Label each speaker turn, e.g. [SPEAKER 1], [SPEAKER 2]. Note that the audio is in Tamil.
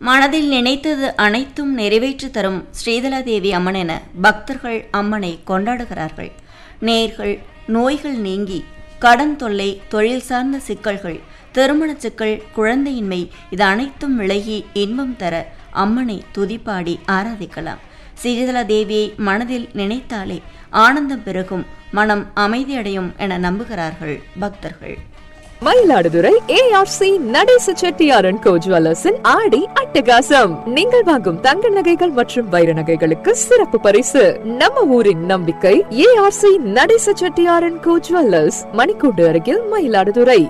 [SPEAKER 1] மனதில் நினைத்தது அனைத்தும் நிறைவேற்றி தரும் ஸ்ரீதலாதேவி அம்மன் என பக்தர்கள் அம்மனை கொண்டாடுகிறார்கள் நேர்கள் நோய்கள் நீங்கி கடன் தொல்லை தொழில் சார்ந்த சிக்கல்கள் திருமணச் சிக்கல் குழந்தையின்மை இது அனைத்தும் விலகி இன்பம் தர அம்மனை துதிப்பாடி ஆராதிக்கலாம் ஸ்ரீதலா தேவியை மனதில் நினைத்தாலே ஆனந்தம் பெருகும் மனம் அமைதியடையும் என நம்புகிறார்கள் பக்தர்கள்
[SPEAKER 2] மயிலாடுதுறை ஏஆர்சி நடேச செட்டியாரன் கோ ஜுவல்லர்ஸின் ஆடி அட்டகாசம் நீங்கள் வாங்கும் தங்க நகைகள் மற்றும் வைர நகைகளுக்கு சிறப்பு பரிசு நம்ம ஊரின் நம்பிக்கை ஏஆர்சி நடேச செட்டியாரன் கோ ஜுவல்லர்ஸ் மணிக்கூடு அருகில் மயிலாடுதுறை